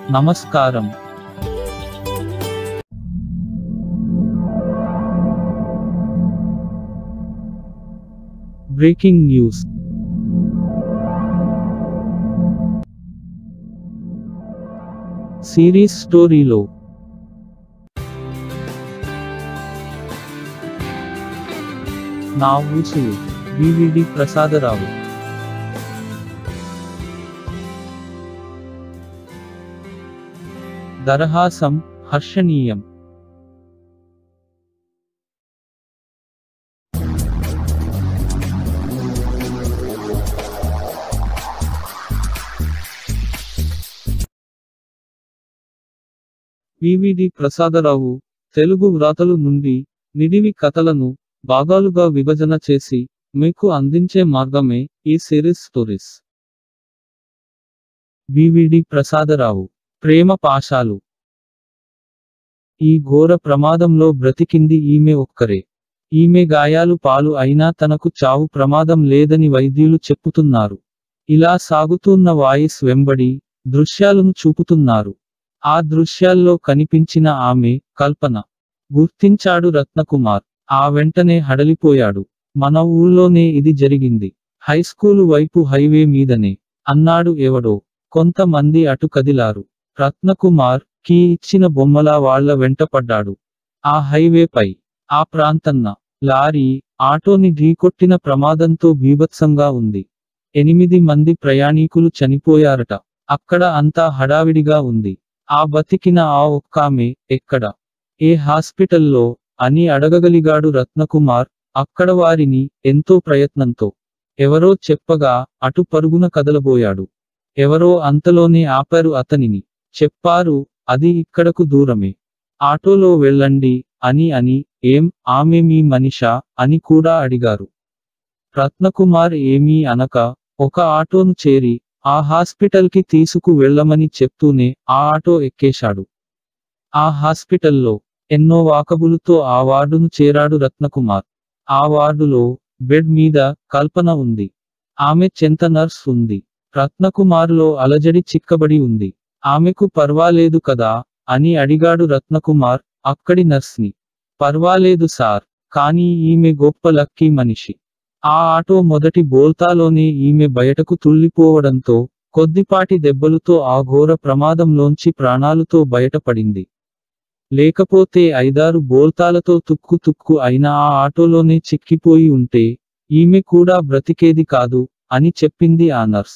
నమస్కారం breaking news series స్టోరీలో నా ఊసులు వివిడి ప్రసాదరావు దరహాసం హర్షణీయం వివిడి ప్రసాదరావు తెలుగు వ్రాతలు నుండి నిడివి కథలను భాగాలుగా విభజన చేసి మీకు అందించే మార్గమే ఈ సిరీస్ స్టోరీస్ వివిడి ప్రసాదరావు ప్రేమ పాశాలు ఈ ఘోర ప్రమాదంలో బ్రతికింది ఈమె ఒక్కరే ఈమె గాయాలు పాలు అయినా తనకు చావు ప్రమాదం లేదని వైద్యులు చెప్పుతున్నారు ఇలా సాగుతున్న వాయిస్ వెంబడి దృశ్యాలను చూపుతున్నారు ఆ దృశ్యాల్లో కనిపించిన ఆమె కల్పన గుర్తించాడు రత్నకుమార్ ఆ వెంటనే హడలిపోయాడు మన ఊళ్ళోనే ఇది జరిగింది హైస్కూలు వైపు హైవే మీదనే అన్నాడు ఎవడో కొంతమంది అటు కదిలారు రత్నకుమార్ కీ ఇచ్చిన బొమ్మలా వాళ్ల వెంటపడ్డాడు ఆ హైవేపై ఆ ప్రాంతన్న లారీ ఆటోని ఢీకొట్టిన ప్రమాదంతో బీభత్సంగా ఉంది ఎనిమిది మంది ప్రయాణికులు చనిపోయారట అక్కడ అంతా హడావిడిగా ఉంది ఆ బతికిన ఆ ఒక్కామె ఎక్కడ ఏ హాస్పిటల్లో అని అడగగలిగాడు రత్నకుమార్ అక్కడ వారిని ఎంతో ప్రయత్నంతో ఎవరో చెప్పగా అటు పరుగున కదలబోయాడు ఎవరో అంతలోనే ఆపారు అతనిని చెప్పారు అది ఇక్కడకు దూరమే ఆటోలో వెళ్ళండి అని అని ఏం ఆమె మీ మనిషా అని కూడా అడిగారు రత్నకుమార్ ఏమీ అనక ఒక ఆటోను చేరి ఆ హాస్పిటల్కి తీసుకు వెళ్ళమని చెప్తూనే ఆ ఆటో ఎక్కేశాడు ఆ హాస్పిటల్లో ఎన్నో వాకబులుతో ఆ వార్డును చేరాడు రత్నకుమార్ ఆ వార్డులో బెడ్ మీద కల్పన ఉంది ఆమె చెంత నర్స్ ఉంది రత్నకుమార్లో అలజడి చిక్కబడి ఉంది ఆమెకు పర్వాలేదు కదా అని అడిగాడు రత్నకుమార్ అక్కడి నర్స్ని పర్వాలేదు సార్ కానీ ఈమె గొప్ప లక్కీ మనిషి ఆ ఆటో మొదటి బోల్తాలోనే ఈమె బయటకు తుళ్ళిపోవడంతో కొద్దిపాటి దెబ్బలుతో ఆ ఘోర ప్రమాదంలోంచి ప్రాణాలతో బయటపడింది లేకపోతే ఐదారు బోల్తాలతో తుక్కు తుక్కు అయిన ఆ ఆటోలోనే చిక్కిపోయి ఉంటే ఈమె కూడా బ్రతికేది కాదు అని చెప్పింది ఆ నర్స్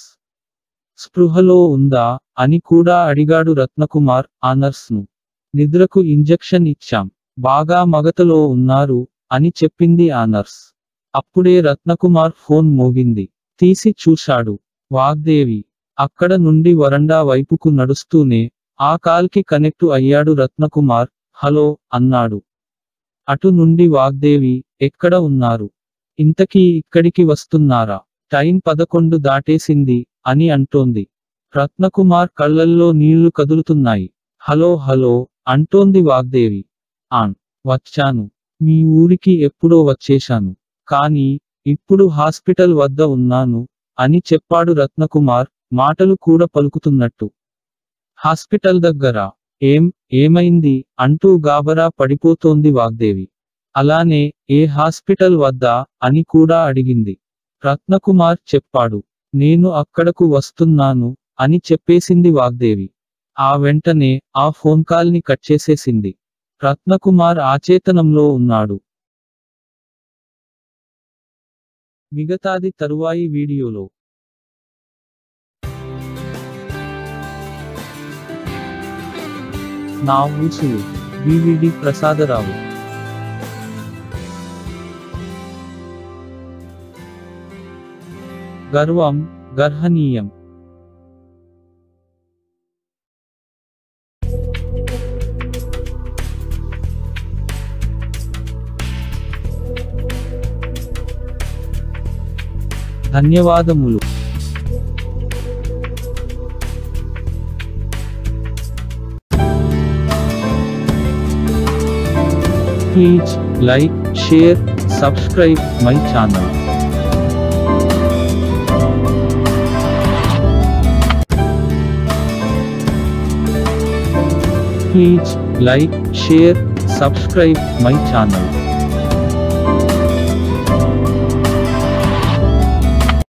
స్పృహలో ఉందా అని కూడా అడిగాడు రత్నకుమార్ ఆ నర్స్ను నిద్రకు ఇంజెక్షన్ ఇచ్చాం బాగా మగతలో ఉన్నారు అని చెప్పింది ఆ నర్స్ అప్పుడే రత్నకుమార్ ఫోన్ మోగింది తీసి చూశాడు వాగ్దేవి అక్కడ నుండి వరండా వైపుకు నడుస్తూనే ఆ కాల్కి కనెక్టు అయ్యాడు రత్నకుమార్ హలో అన్నాడు అటు నుండి వాగ్దేవి ఎక్కడ ఉన్నారు ఇంతకీ ఇక్కడికి వస్తున్నారా టైం పదకొండు దాటేసింది అని అంటోంది రత్నకుమార్ కళ్ళల్లో నీళ్లు కదులుతున్నాయి హలో హలో అంటోంది వాగ్దేవి ఆన్ వచ్చాను మీ ఊరికి ఎప్పుడో వచ్చేశాను కానీ ఇప్పుడు హాస్పిటల్ వద్ద ఉన్నాను అని చెప్పాడు రత్నకుమార్ మాటలు కూడా పలుకుతున్నట్టు హాస్పిటల్ దగ్గర ఏం ఏమైంది అంటూ గాబరా పడిపోతోంది వాగ్దేవి అలానే ఏ హాస్పిటల్ వద్ద అని కూడా అడిగింది రత్నకుమార్ చెప్పాడు నేను అక్కడకు వస్తున్నాను అని చెప్పేసింది వాగ్దేవి ఆ వెంటనే ఆ ఫోన్ కాల్ని కట్ చేసేసింది రత్నకుమార్ ఆచేతనంలో ఉన్నాడు మిగతాది తరువాయి వీడియోలో నా ఊసులు వివిడి ప్రసాదరావు గర్వం గర్హనీయం ధన్యవాదములు Please like, share, subscribe my channel. Please like share subscribe my channel